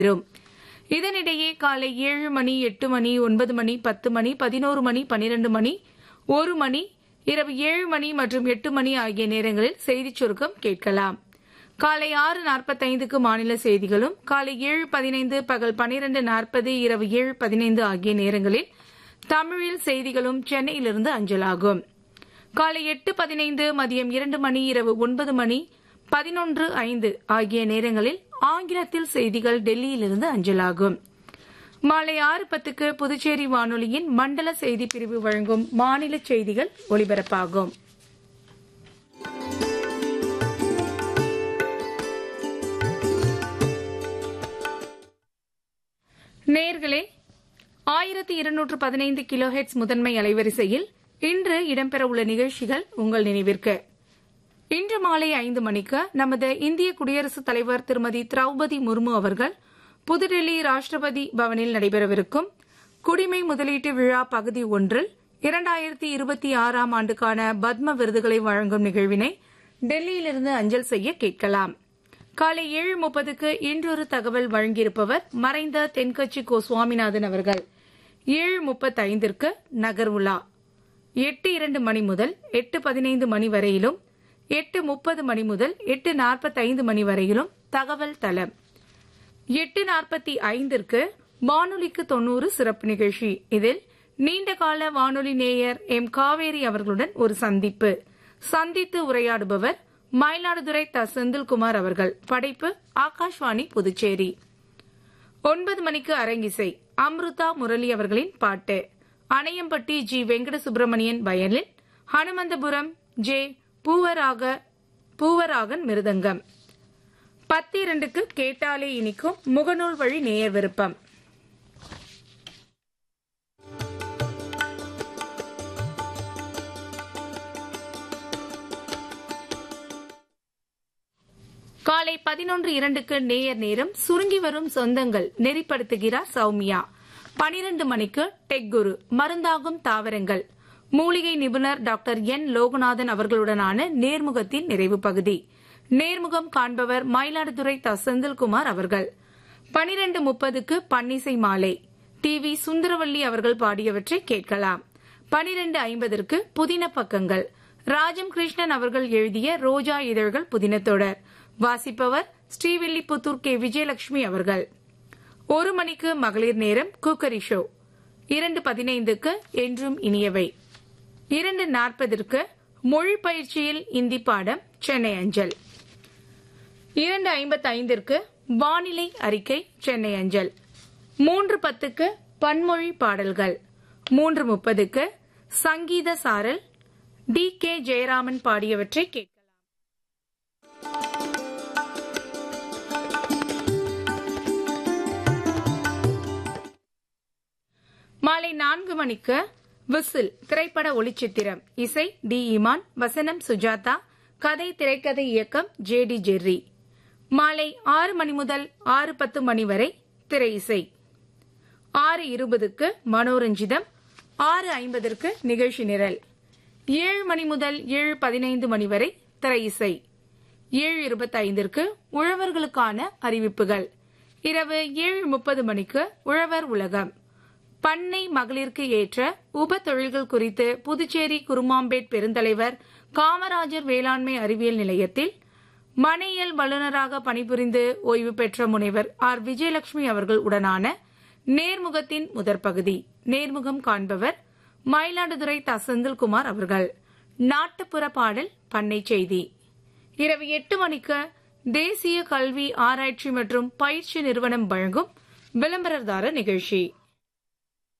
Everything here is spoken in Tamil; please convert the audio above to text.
வரும் இதனிடையே காலை ஏழு மணி எட்டு மணி ஒன்பது மணி பத்து மணி பதினோரு மணி பனிரெண்டு மணி ஒரு மணி இரவு ஏழு மணி மற்றும் எட்டு மணி ஆகிய நேரங்களில் செய்திச் சுருக்கம் கேட்கலாம் காலை ஆறு நாற்பத்தைந்துக்கு மாநில செய்திகளும் காலை ஏழு பதினைந்து பகல் பனிரெண்டு நாற்பது இரவு ஏழு பதினைந்து ஆகிய நேரங்களில் தமிழில் செய்திகளும் சென்னையிலிருந்து அஞ்சலாகும் காலை எட்டு பதினைந்து மதியம் இரண்டு மணி இரவு ஒன்பது மணி பதினொன்று ஐந்து ஆகிய நேரங்களில் ஆங்கிலத்தில் செய்திகள் டெல்லியிலிருந்து அஞ்சலாகும் மாலை ஆறு பத்துக்கு புதுச்சேரி வானொலியின் மண்டல செய்தி பிரிவு வழங்கும் மாநில செய்திகள் ஒலிபரப்பாகும் நேர்களே ஆயிரத்தி இருநூற்று பதினைந்து கிலோஹெட்ஸ் முதன்மை அலைவரிசையில் இன்று இடம்பெறவுள்ள நிகழ்ச்சிகள் உங்கள் நினைவிற்கு இன்று மாலை ஐந்து மணிக்கு நமது இந்திய குடியரசுத் தலைவர் திருமதி திரௌபதி முர்மு அவர்கள் புதுடெல்லி ராஷ்டிரபதி பவனில் நடைபெறவிருக்கும் குடிமை முதலீட்டு விழா பகுதி ஒன்றில் இரண்டாயிரத்தி இருபத்தி ஆறாம் ஆண்டுக்கான பத்ம விருதுகளை வழங்கும் நிகழ்வினை டெல்லியிலிருந்து அஞ்சல் செய்ய கேட்கலாம் காலை ஏழு முப்பதுக்கு இன்றொரு தகவல் வழங்கியிருப்பவர் மறைந்த தென்கட்சி கோ சுவாமிநாதன் அவர்கள் ஏழு முப்பத்தைந்திற்கு நகர்வுலா எட்டு இரண்டு மணி முதல் எட்டு பதினைந்து மணி வரையிலும் எட்டு முப்பது மணி முதல் எட்டு நாற்பத்தைந்து மணி வரையிலும் தகவல் தளம் எட்டு நாற்பத்தி ஐந்திற்கு வானொலிக்கு தொன்னூறு சிறப்பு நிகழ்ச்சி இதில் நீண்டகால வானொலி நேயர் எம் காவேரி அவர்களுடன் ஒரு சந்திப்பு சந்தித்து உரையாடுபவர் மயிலாடுதுறை த செந்தில்குமார் அவர்கள் படைப்பு ஆகாஷ்வாணி புதுச்சேரி ஒன்பது மணிக்கு அரங்கிசை அம்ருதா முரளி அவர்களின் பாட்டு Anaiyampatti G Venkata Subramanian violin Hanumanthapuram J Poovaraga Poovaragan மிருதங்கம் பத்து இரண்டுக்கு கேட்டாலே இனிக்கும் முகநூல் வழி நேயர் விருப்பம் காலை பதினொன்று இரண்டுக்கு நேயர் நேரம் சுருங்கி வரும் சொந்தங்கள் நெறிப்படுத்துகிறார் சௌமியா பனிரெண்டு மணிக்கு டெக் குரு மருந்தாகும் தாவரங்கள் மூலிகை நிபுணர் டாக்டர் என் லோகநாதன் அவர்களுடனான நேர்முகத்தின் நிறைவு பகுதி நேர்முகம் காண்பவர் மயிலாடுதுறை த செந்தில்குமார் அவர்கள் பனிரெண்டு முப்பதுக்கு பன்னிசை மாலை டி வி சுந்தரவல்லி அவர்கள் பாடியவற்றை கேட்கலாம் பனிரெண்டு ஐம்பதற்கு புதின பக்கங்கள் ராஜம் கிருஷ்ணன் அவர்கள் எழுதிய ரோஜா இதழ்கள் புதின தொடர் வாசிப்பவர் ஸ்ரீவில்லிபுத்தூர் கே விஜயலட்சுமி அவர்கள் ஒரு மணிக்கு மகளிர் நேரம் குக்கரி ஷோ இரண்டு பதினைந்துக்கு என்றும் இனியவை இரண்டு நாற்பதற்கு மொழி பயிற்சியில் இந்தி பாடம் சென்னை அஞ்சல் இரண்டு ஐம்பத்தி ஐந்திற்கு வானிலை அறிக்கை சென்னை அஞ்சல் மூன்று பத்துக்கு பன்மொழி பாடல்கள் மூன்று முப்பதுக்கு சங்கீத சாரல் டி கே ஜெயராமன் பாடியவற்றை கேட்கலாம் மாலை நான்கு மணிக்கு விசில் திரைப்பட ஒளிச்சித்திரம் இசை டி இமான் வசனம் சுஜாதா கதை திரைக்கதை இயக்கம் ஜே டி ஜெர்ரி மாலை ஆறு மணி முதல் ஆறு பத்து மணி வரை திரை இசை ஆறு இருபதுக்கு மனோரஞ்சிதம் ஆறு ஐம்பதற்கு நிகழ்ச்சி நிரல் ஏழு மணி முதல் ஏழு பதினைந்து மணி வரை திரை இசை ஏழு இருபத்தைந்திற்கு உழவர்களுக்கான அறிவிப்புகள் இரவு ஏழு முப்பது மணிக்கு உழவர் உலகம் பண்ணை மகளிருக்கு ஏற்ற உப தொழில்கள் குறித்து புதுச்சேரி குருமாம்பேட் பெருந்தலைவர் காமராஜர் வேளாண்மை அறிவியல் நிலையத்தில் மனையியல் வல்லுநராக பணிபுரிந்து ஓய்வு பெற்ற முனைவர் ஆர் விஜயலட்சுமி அவர்கள் உடனான நேர்முகத்தின் முதற் பகுதி நேர்முகம் காண்பவர் மயிலாடுதுறை த செந்தில்குமார் அவர்கள் நாட்டுப்புற பாடல் பண்ணை செய்தி இரவு எட்டு மணிக்கு தேசிய கல்வி ஆராய்ச்சி மற்றும் பயிற்சி நிறுவனம் வழங்கும் விளம்பரதார நிகழ்ச்சி